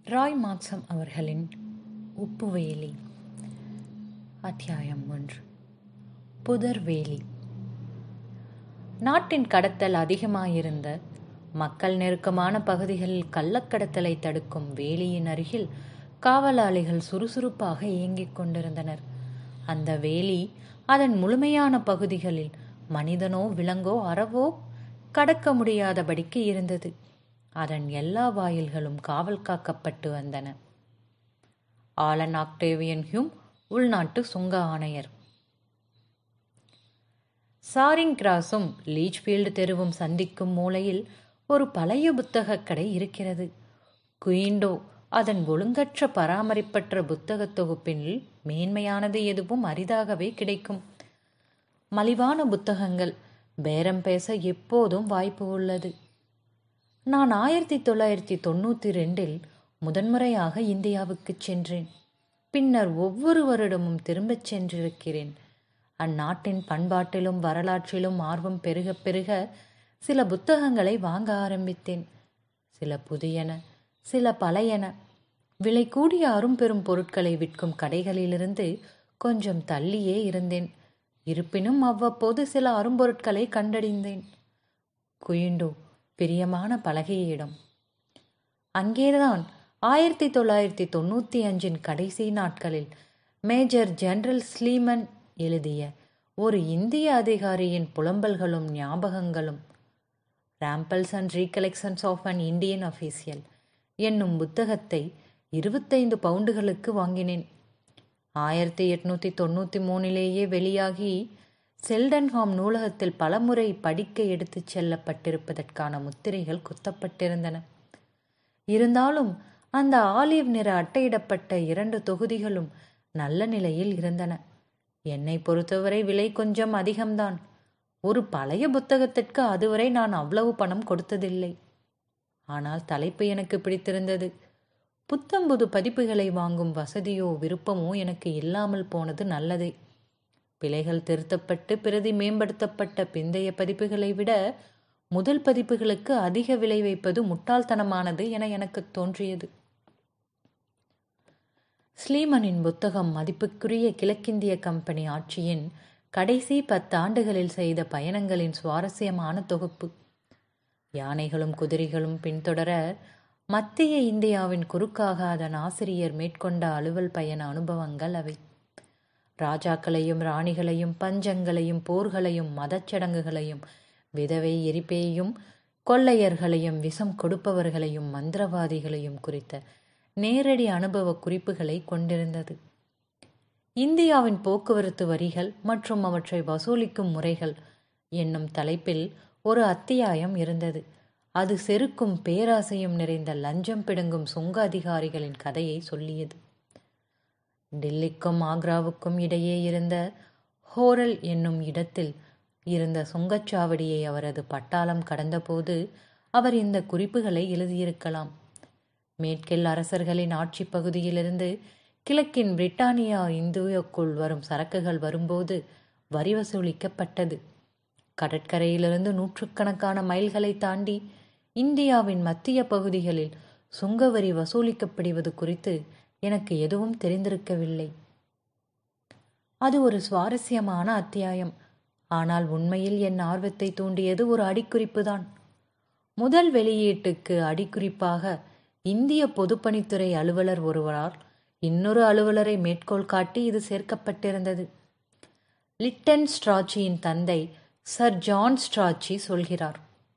ராய் மார்க்சம் அவர்களின் உப்புவேலி அத்தியாயம் ஒன்று புதர்வேலி நாட்டின் கடத்தல் அதிகமாயிருந்த மக்கள் நெருக்கமான பகுதிகளில் கள்ளக்கடத்தலை தடுக்கும் வேலியின் அருகில் காவலாளிகள் சுறுசுறுப்பாக இயங்கிக் கொண்டிருந்தனர் அந்த வேலி அதன் முழுமையான பகுதிகளில் மனிதனோ விலங்கோ அறவோ கடக்க முடியாதபடிக்கு இருந்தது அதன் எல்லா வாயில்களும் காவல் காக்கப்பட்டு வந்தன ஆலன் ஆக்டேவியன் ஹியூம் உள்நாட்டு சுங்க ஆணையர் சாரிங் கிராஸும் லீச்ஃபீல்டு தெருவும் சந்திக்கும் மூலையில் ஒரு பழைய புத்தகக் கடை இருக்கிறது குயிண்டோ அதன் ஒழுங்கற்ற பராமரிப்பற்ற புத்தகத் தொகுப்பில் மேன்மையானது எதுவும் அரிதாகவே கிடைக்கும் மலிவான புத்தகங்கள் பேரம் பேச எப்போதும் வாய்ப்பு உள்ளது நான் ஆயிரத்தி தொள்ளாயிரத்தி தொண்ணூற்றி ரெண்டில் முதன்முறையாக இந்தியாவுக்கு சென்றேன் பின்னர் ஒவ்வொரு வருடமும் திரும்பச் சென்றிருக்கிறேன் அந்நாட்டின் பண்பாட்டிலும் வரலாற்றிலும் ஆர்வம் பெருக பெருக சில புத்தகங்களை வாங்க ஆரம்பித்தேன் சில புதியன சில பழையன விலை கூடிய அரும்பெரும் பொருட்களை விற்கும் கடைகளிலிருந்து கொஞ்சம் தள்ளியே இருந்தேன் இருப்பினும் அவ்வப்போது சில அரும்பொருட்களை கண்டறிந்தேன் குயிண்டோ பிரியமான பலகைய இடம் அங்கேதான் ஆயிரத்தி தொள்ளாயிரத்தி தொண்ணூற்றி அஞ்சின் கடைசி நாட்களில் மேஜர் ஜெனரல் ஸ்லீமன் எழுதிய ஒரு இந்திய அதிகாரியின் புலம்பல்களும் ஞாபகங்களும் rambles and recollections of an Indian official என்னும் புத்தகத்தை இருபத்தைந்து பவுண்டுகளுக்கு வாங்கினேன் ஆயிரத்தி எட்நூற்றி தொண்ணூற்றி மூணிலேயே வெளியாகி செல்டன்ஹாம் நூலகத்தில் பலமுறை படிக்க எடுத்துச் செல்லப்பட்டிருப்பதற்கான முத்திரைகள் குத்தப்பட்டிருந்தன இருந்தாலும் அந்த ஆலிவ் நிற அட்டையிடப்பட்ட இரண்டு தொகுதிகளும் நல்ல நிலையில் இருந்தன என்னை பொறுத்தவரை விலை கொஞ்சம் அதிகம்தான் ஒரு பழைய புத்தகத்திற்கு அதுவரை நான் அவ்வளவு பணம் கொடுத்ததில்லை ஆனால் தலைப்பு எனக்கு பிடித்திருந்தது புத்தம்புது பதிப்புகளை வாங்கும் வசதியோ விருப்பமோ எனக்கு இல்லாமல் போனது நல்லதே பிழைகள் திருத்தப்பட்டு பிரதி மேம்படுத்தப்பட்ட பிந்தைய பதிப்புகளை விட முதல் பதிப்புகளுக்கு அதிக விலை வைப்பது முட்டாள்தனமானது என எனக்கு தோன்றியது ஸ்லீமனின் புத்தகம் மதிப்புக்குரிய கிழக்கிந்திய கம்பெனி ஆட்சியின் கடைசி பத்தாண்டுகளில் செய்த பயணங்களின் சுவாரஸ்யமான தொகுப்பு யானைகளும் குதிரைகளும் பின்தொடர மத்திய இந்தியாவின் குறுக்காக அதன் ஆசிரியர் மேற்கொண்ட அலுவல் பயண அனுபவங்கள் அவை ராஜாக்களையும் ராணிகளையும் பஞ்சங்களையும் போர்களையும் மதச்சடங்குகளையும் விதவை எரிப்பையும் கொள்ளையர்களையும் விஷம் கொடுப்பவர்களையும் மந்திரவாதிகளையும் குறித்த நேரடி அனுபவ குறிப்புகளை கொண்டிருந்தது இந்தியாவின் போக்குவரத்து வரிகள் மற்றும் அவற்றை வசூலிக்கும் முறைகள் என்னும் தலைப்பில் ஒரு அத்தியாயம் இருந்தது அது செருக்கும் பேராசையும் நிறைந்த லஞ்சம் பிடுங்கும் சுங்க அதிகாரிகளின் கதையை சொல்லியது டில்லிக்கும் ஆக்ராவுக்கும் இடையே இருந்த ஹோரல் என்னும் இடத்தில் இருந்த சுங்கச்சாவடியை அவரது பட்டாளம் கடந்தபோது அவர் இந்த குறிப்புகளை எழுதியிருக்கலாம் மேற்கில் அரசர்களின் ஆட்சி பகுதியிலிருந்து கிழக்கின் பிரிட்டானியா இந்தியாவுக்குள் வரும் சரக்குகள் வரும்போது வரி வசூலிக்கப்பட்டது கடற்கரையிலிருந்து நூற்றுக்கணக்கான மைல்களை தாண்டி இந்தியாவின் மத்திய பகுதிகளில் சுங்கவரி வசூலிக்கப்படுவது குறித்து எனக்கு எதுவும் தெரிந்திருக்கவில்லை அது ஒரு சுவாரஸ்யமான அத்தியாயம் ஆனால் உண்மையில் என் ஆர்வத்தை தூண்டியது ஒரு அடிக்குறிப்புதான் முதல் வெளியீட்டுக்கு அடிக்குறிப்பாக இந்திய பொதுப்பணித்துறை அலுவலர் ஒருவரால் இன்னொரு அலுவலரை மேற்கோள் காட்டி இது சேர்க்கப்பட்டிருந்தது லிட்டன் ஸ்ட்ராச்சியின் தந்தை சர் ஜான் ஸ்ட்ராச்சி சொல்கிறார்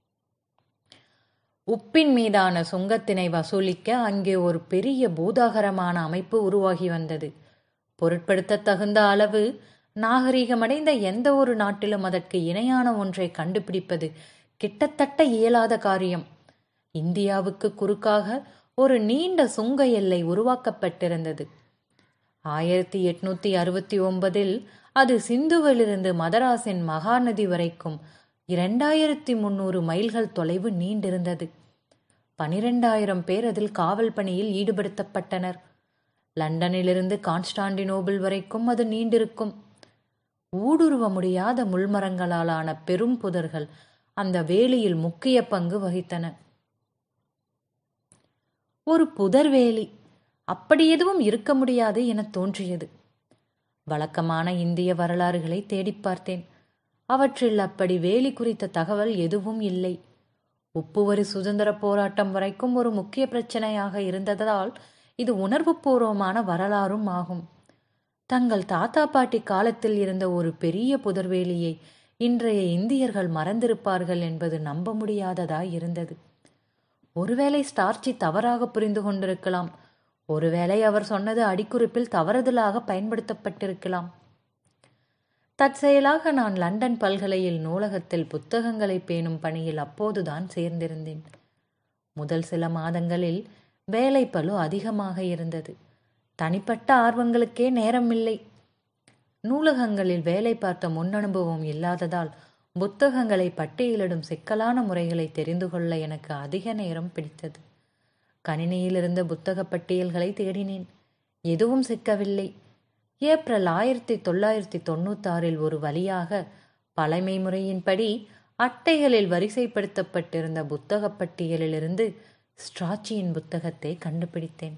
உப்பின் மீதான சுங்கத்தினை வசூலிக்க அங்கே ஒரு பெரிய பூதாகரமான அமைப்பு உருவாகி வந்தது பொருட்படுத்த தகுந்த அளவு நாகரீகமடைந்த எந்த ஒரு நாட்டிலும் அதற்கு இணையான ஒன்றை கண்டுபிடிப்பது கிட்டத்தட்ட இயலாத காரியம் இந்தியாவுக்கு குறுக்காக ஒரு நீண்ட சுங்க எல்லை உருவாக்கப்பட்டிருந்தது ஆயிரத்தி எட்நூத்தி அறுபத்தி ஒன்பதில் அது சிந்துவிலிருந்து மதராஸின் மகாநதி வரைக்கும் இரண்டாயிரத்தி முன்னூறு மைல்கள் தொலைவு நீண்டிருந்தது பனிரெண்டாயிரம் பேர் அதில் காவல் பணியில் ஈடுபடுத்தப்பட்டனர் லண்டனிலிருந்து கான்ஸ்டாண்டினோபிள் வரைக்கும் அது நீண்டிருக்கும் ஊடுருவ முடியாத முள்மரங்களாலான பெரும் புதர்கள் அந்த வேலியில் முக்கிய பங்கு வகித்தன ஒரு புதர்வேலி அப்படி எதுவும் இருக்க முடியாது என தோன்றியது வழக்கமான இந்திய வரலாறுகளை தேடிப் பார்த்தேன் அவற்றில் அப்படி வேலி குறித்த தகவல் எதுவும் இல்லை உப்புவரி சுதந்திர போராட்டம் வரைக்கும் ஒரு முக்கிய பிரச்சனையாக இருந்ததால் இது உணர்வுபூர்வமான வரலாறும் ஆகும் தங்கள் தாத்தா பாட்டி காலத்தில் இருந்த ஒரு பெரிய புதர்வேலியை இன்றைய இந்தியர்கள் மறந்திருப்பார்கள் என்பது நம்ப முடியாததாய் இருந்தது ஒருவேளை ஸ்டார்ச்சி தவறாக புரிந்து கொண்டிருக்கலாம் ஒருவேளை அவர் சொன்னது அடிக்குறிப்பில் தவறுதலாக பயன்படுத்தப்பட்டிருக்கலாம் தற்செயலாக நான் லண்டன் பல்கலையில் நூலகத்தில் புத்தகங்களை பேணும் பணியில் அப்போதுதான் சேர்ந்திருந்தேன் முதல் சில மாதங்களில் வேலைப்பளு அதிகமாக இருந்தது தனிப்பட்ட ஆர்வங்களுக்கே நேரமில்லை நூலகங்களில் வேலை பார்த்த முன்னனுபவம் இல்லாததால் புத்தகங்களை பட்டியலிடும் சிக்கலான முறைகளை தெரிந்து கொள்ள எனக்கு அதிக நேரம் பிடித்தது கணினியில் இருந்த புத்தக பட்டியல்களை தேடினேன் எதுவும் சிக்கவில்லை ஏப்ரல் ஆயிரத்தி தொள்ளாயிரத்தி தொண்ணூத்தாறில் ஒரு வழியாக பழமை முறையின்படி அட்டைகளில் வரிசைப்படுத்தப்பட்டிருந்த புத்தகப் பட்டியலிலிருந்து ஸ்ட்ராச்சியின் புத்தகத்தை கண்டுபிடித்தேன்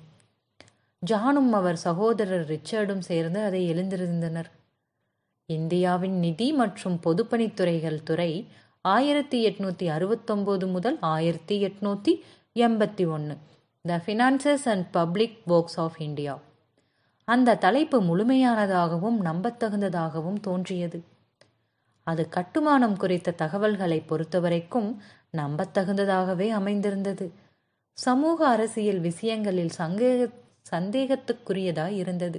ஜானும் அவர் சகோதரர் ரிச்சர்டும் சேர்ந்து அதை எழுந்திருந்தனர் இந்தியாவின் நிதி மற்றும் பொதுப்பணித்துறைகள் துறை ஆயிரத்தி எட்நூத்தி அறுபத்தொம்போது முதல் ஆயிரத்தி எட்நூத்தி எண்பத்தி ஒன்று the finances and public works of India அந்த தலைப்பு முழுமையானதாகவும் நம்பத்தகுந்ததாகவும் தோன்றியது அது கட்டுமானம் குறித்த தகவல்களை பொறுத்தவரைக்கும் நம்பத்தகுந்ததாகவே அமைந்திருந்தது சமூக அரசியல் விஷயங்களில் சந்தேக சந்தேகத்துக்குரியதாய் இருந்தது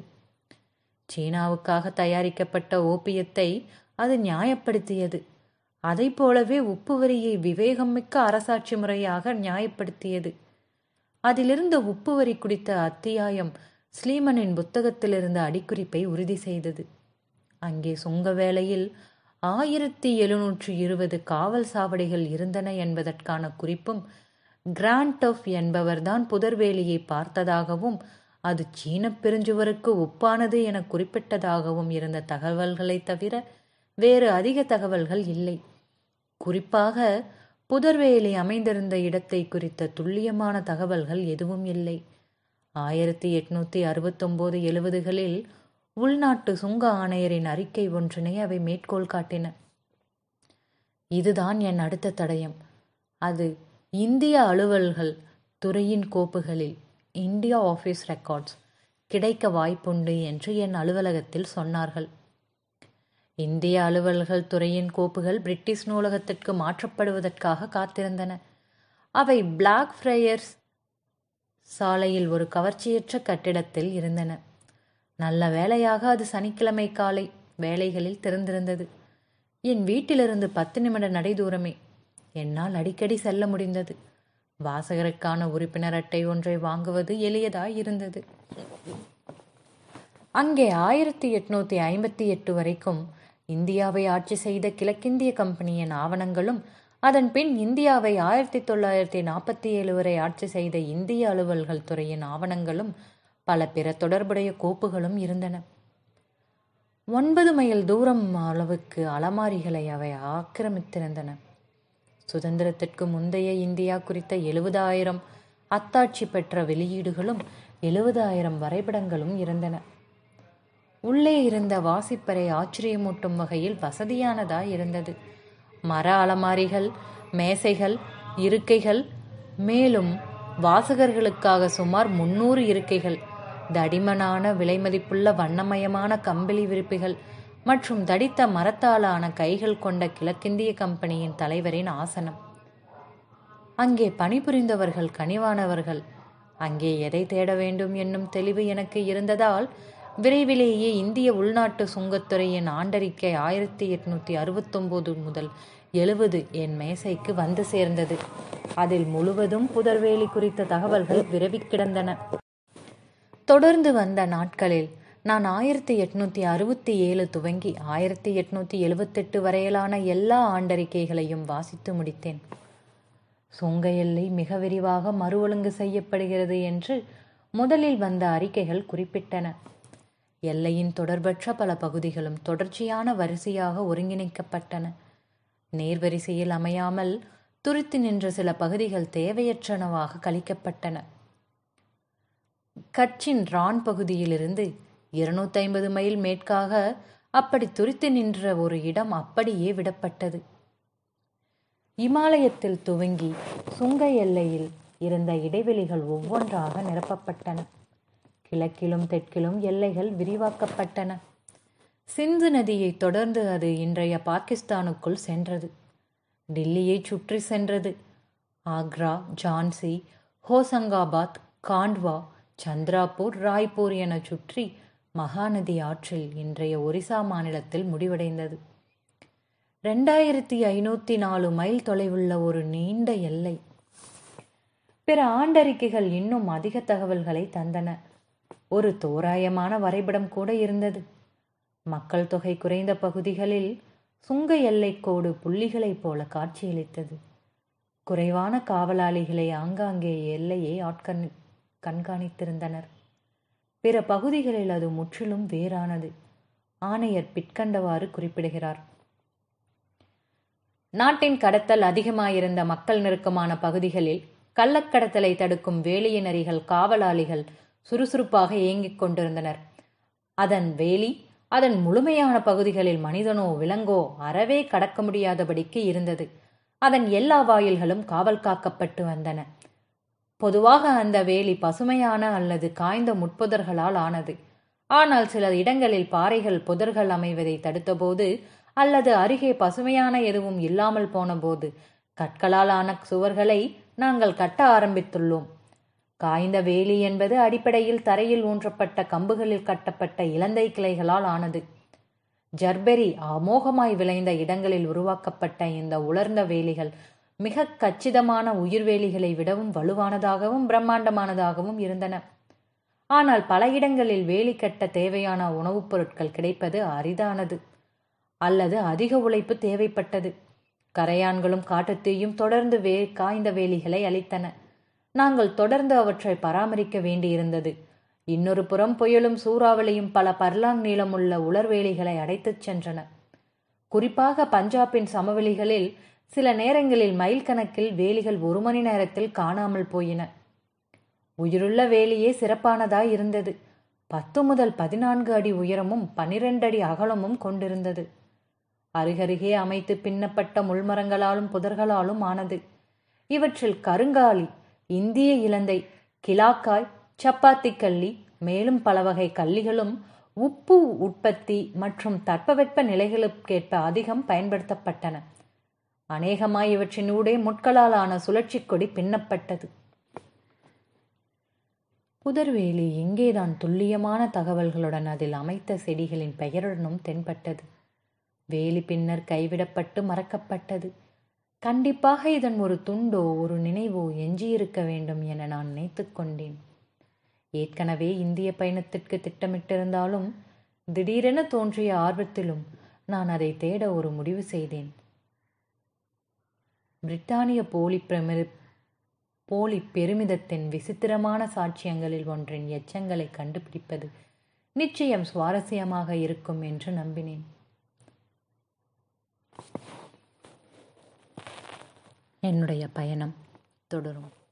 சீனாவுக்காக தயாரிக்கப்பட்ட ஓபியத்தை அது நியாயப்படுத்தியது அதை போலவே உப்பு வரியை விவேகமிக்க அரசாட்சி முறையாக நியாயப்படுத்தியது அதிலிருந்த உப்பு வரி குறித்த அத்தியாயம் ஸ்லீமனின் புத்தகத்திலிருந்த அடிக்குறிப்பை உறுதி செய்தது அங்கே சுங்க வேளையில் ஆயிரத்தி எழுநூற்றி இருபது காவல் சாவடிகள் இருந்தன என்பதற்கான குறிப்பும் கிராண்டப் என்பவர்தான் புதர்வேலியை பார்த்ததாகவும் அது சீன பெருஞ்சுவருக்கு ஒப்பானது என குறிப்பிட்டதாகவும் இருந்த தகவல்களை தவிர வேறு அதிக தகவல்கள் இல்லை குறிப்பாக புதர்வேலி அமைந்திருந்த இடத்தை குறித்த துல்லியமான தகவல்கள் எதுவும் இல்லை ஆயிரத்தி எட்நூத்தி அறுபத்தொம்போது எழுபதுகளில் உள்நாட்டு சுங்க ஆணையரின் அறிக்கை ஒன்றினை அவை மேற்கோள் காட்டின இதுதான் என் அடுத்த தடயம் அது இந்திய அலுவல்கள் துறையின் கோப்புகளில் இந்தியா ஆஃபீஸ் ரெக்கார்ட்ஸ் கிடைக்க வாய்ப்புண்டு என்று என் அலுவலகத்தில் சொன்னார்கள் இந்திய அலுவல்கள் துறையின் கோப்புகள் பிரிட்டிஷ் நூலகத்திற்கு மாற்றப்படுவதற்காக காத்திருந்தன அவை பிளாக் ஃப்ரையர்ஸ் சாலையில் ஒரு கவர்ச்சியற்ற கட்டிடத்தில் இருந்தன நல்ல வேளையாக அது சனிக்கிழமை காலை வேலைகளில் திறந்திருந்தது என் வீட்டிலிருந்து பத்து நிமிட நடை தூரமே என்னால் அடிக்கடி செல்ல முடிந்தது வாசகருக்கான உறுப்பினர் அட்டை ஒன்றை வாங்குவது எளியதாய் இருந்தது அங்கே ஆயிரத்தி எட்நூத்தி ஐம்பத்தி எட்டு வரைக்கும் இந்தியாவை ஆட்சி செய்த கிழக்கிந்திய கம்பெனியின் ஆவணங்களும் அதன் பின் இந்தியாவை ஆயிரத்தி தொள்ளாயிரத்தி நாற்பத்தி ஏழு வரை ஆட்சி செய்த இந்திய அலுவல்கள் துறையின் ஆவணங்களும் பல பிற தொடர்புடைய கோப்புகளும் இருந்தன ஒன்பது மைல் தூரம் அளவுக்கு அலமாரிகளை அவை ஆக்கிரமித்திருந்தன சுதந்திரத்திற்கு முந்தைய இந்தியா குறித்த எழுபதாயிரம் அத்தாட்சி பெற்ற வெளியீடுகளும் எழுபதாயிரம் வரைபடங்களும் இருந்தன உள்ளே இருந்த வாசிப்பறை ஆச்சரியமூட்டும் வகையில் வசதியானதாய் இருந்தது மர அலமாரிகள் மேசைகள் இருக்கைகள் மேலும் வாசகர்களுக்காக சுமார் முன்னூறு இருக்கைகள் தடிமனான விலைமதிப்புள்ள வண்ணமயமான கம்பளி விரிப்புகள் மற்றும் தடித்த மரத்தாலான கைகள் கொண்ட கிழக்கிந்திய கம்பெனியின் தலைவரின் ஆசனம் அங்கே பணிபுரிந்தவர்கள் கனிவானவர்கள் அங்கே எதை தேட வேண்டும் என்னும் தெளிவு எனக்கு இருந்ததால் விரைவிலேயே இந்திய உள்நாட்டு சுங்கத்துறையின் ஆண்டறிக்கை ஆயிரத்தி எட்நூத்தி அறுபத்தொம்போது முதல் எழுபது என் மேசைக்கு வந்து சேர்ந்தது அதில் முழுவதும் புதர்வேலி குறித்த தகவல்கள் விரவி கிடந்தன தொடர்ந்து வந்த நாட்களில் நான் ஆயிரத்தி எட்நூத்தி அறுபத்தி ஏழு துவங்கி ஆயிரத்தி எட்நூத்தி எழுபத்தெட்டு வரையிலான எல்லா ஆண்டறிக்கைகளையும் வாசித்து முடித்தேன் சுங்க எல்லை மிக விரிவாக மறு ஒழுங்கு செய்யப்படுகிறது என்று முதலில் வந்த அறிக்கைகள் குறிப்பிட்டன எல்லையின் தொடர்பற்ற பல பகுதிகளும் தொடர்ச்சியான வரிசையாக ஒருங்கிணைக்கப்பட்டன நேர்வரிசையில் அமையாமல் துருத்தி நின்ற சில பகுதிகள் தேவையற்றனவாக கழிக்கப்பட்டன கட்சின் ரான் பகுதியிலிருந்து இருநூத்தி ஐம்பது மைல் மேற்காக அப்படி துரித்து நின்ற ஒரு இடம் அப்படியே விடப்பட்டது இமாலயத்தில் துவங்கி சுங்க எல்லையில் இருந்த இடைவெளிகள் ஒவ்வொன்றாக நிரப்பப்பட்டன கிழக்கிலும் தெற்கிலும் எல்லைகள் விரிவாக்கப்பட்டன சிந்து நதியை தொடர்ந்து அது இன்றைய பாகிஸ்தானுக்குள் சென்றது டில்லியை சுற்றி சென்றது ஆக்ரா ஜான்சி ஹோசங்காபாத் காண்ட்வா சந்திராபூர் ராய்ப்பூர் என சுற்றி மகாநதி ஆற்றில் இன்றைய ஒரிசா மாநிலத்தில் முடிவடைந்தது ரெண்டாயிரத்தி ஐநூற்றி நாலு மைல் தொலைவுள்ள ஒரு நீண்ட எல்லை பிற ஆண்டறிக்கைகள் இன்னும் அதிக தகவல்களை தந்தன ஒரு தோராயமான வரைபடம் கூட இருந்தது மக்கள் தொகை குறைந்த பகுதிகளில் சுங்க எல்லைக்கோடு புள்ளிகளைப் போல காட்சியளித்தது குறைவான காவலாளிகளை ஆங்காங்கே எல்லையை ஆட்கண் கண்காணித்திருந்தனர் பிற பகுதிகளில் அது முற்றிலும் வேறானது ஆணையர் பிற்கண்டவாறு குறிப்பிடுகிறார் நாட்டின் கடத்தல் அதிகமாயிருந்த மக்கள் நெருக்கமான பகுதிகளில் கள்ளக்கடத்தலை தடுக்கும் வேலியினரிகள் காவலாளிகள் சுறுசுறுப்பாக இயங்கிக் கொண்டிருந்தனர் அதன் வேலி அதன் முழுமையான பகுதிகளில் மனிதனோ விலங்கோ அறவே கடக்க முடியாதபடிக்கு இருந்தது அதன் எல்லா வாயில்களும் காவல் காக்கப்பட்டு வந்தன பொதுவாக அந்த வேலி பசுமையான அல்லது காய்ந்த முட்புதர்களால் ஆனது ஆனால் சில இடங்களில் பாறைகள் புதர்கள் அமைவதை தடுத்தபோது அல்லது அருகே பசுமையான எதுவும் இல்லாமல் போனபோது கற்களால் ஆன சுவர்களை நாங்கள் கட்ட ஆரம்பித்துள்ளோம் காய்ந்த வேலி என்பது அடிப்படையில் தரையில் ஊன்றப்பட்ட கம்புகளில் கட்டப்பட்ட இலந்தை கிளைகளால் ஆனது ஜர்பெரி அமோகமாய் விளைந்த இடங்களில் உருவாக்கப்பட்ட இந்த உலர்ந்த வேலிகள் மிக கச்சிதமான உயிர்வேலிகளை விடவும் வலுவானதாகவும் பிரம்மாண்டமானதாகவும் இருந்தன ஆனால் பல இடங்களில் வேலி கட்ட தேவையான உணவுப் பொருட்கள் கிடைப்பது அரிதானது அல்லது அதிக உழைப்பு தேவைப்பட்டது கரையான்களும் காட்டுத்தீயும் தொடர்ந்து வே காய்ந்த வேலிகளை அளித்தன நாங்கள் தொடர்ந்து அவற்றை பராமரிக்க வேண்டியிருந்தது இன்னொரு புறம் புயலும் சூறாவளியும் பல பர்லாங் நீளமுள்ள உலர்வேலிகளை அடைத்துச் சென்றன குறிப்பாக பஞ்சாபின் சமவெளிகளில் சில நேரங்களில் மைல் கணக்கில் வேலிகள் ஒரு மணி நேரத்தில் காணாமல் போயின உயிருள்ள வேலியே சிறப்பானதாய் இருந்தது பத்து முதல் பதினான்கு அடி உயரமும் பனிரெண்டு அடி அகலமும் கொண்டிருந்தது அருகருகே அமைத்து பின்னப்பட்ட முள்மரங்களாலும் புதர்களாலும் ஆனது இவற்றில் கருங்காலி இந்திய இலந்தை கிலாக்காய் சப்பாத்தி கள்ளி மேலும் பல வகை கள்ளிகளும் உப்பு உற்பத்தி மற்றும் தட்பவெட்ப நிலைகளுக்கேற்ப அதிகம் பயன்படுத்தப்பட்டன அநேகமாய் இவற்றின் ஊடே முட்களால் ஆன சுழற்சி கொடி பின்னப்பட்டது புதர்வேலி எங்கேதான் துல்லியமான தகவல்களுடன் அதில் அமைத்த செடிகளின் பெயருடனும் தென்பட்டது வேலி பின்னர் கைவிடப்பட்டு மறக்கப்பட்டது கண்டிப்பாக இதன் ஒரு துண்டோ ஒரு நினைவோ எஞ்சியிருக்க வேண்டும் என நான் நினைத்துக் கொண்டேன் ஏற்கனவே இந்திய பயணத்திற்கு திட்டமிட்டிருந்தாலும் திடீரென தோன்றிய ஆர்வத்திலும் நான் அதை தேட ஒரு முடிவு செய்தேன் பிரிட்டானிய போலி பிரமி போலி பெருமிதத்தின் விசித்திரமான சாட்சியங்களில் ஒன்றின் எச்சங்களை கண்டுபிடிப்பது நிச்சயம் சுவாரஸ்யமாக இருக்கும் என்று நம்பினேன் என்னுடைய பயணம் தொடரும்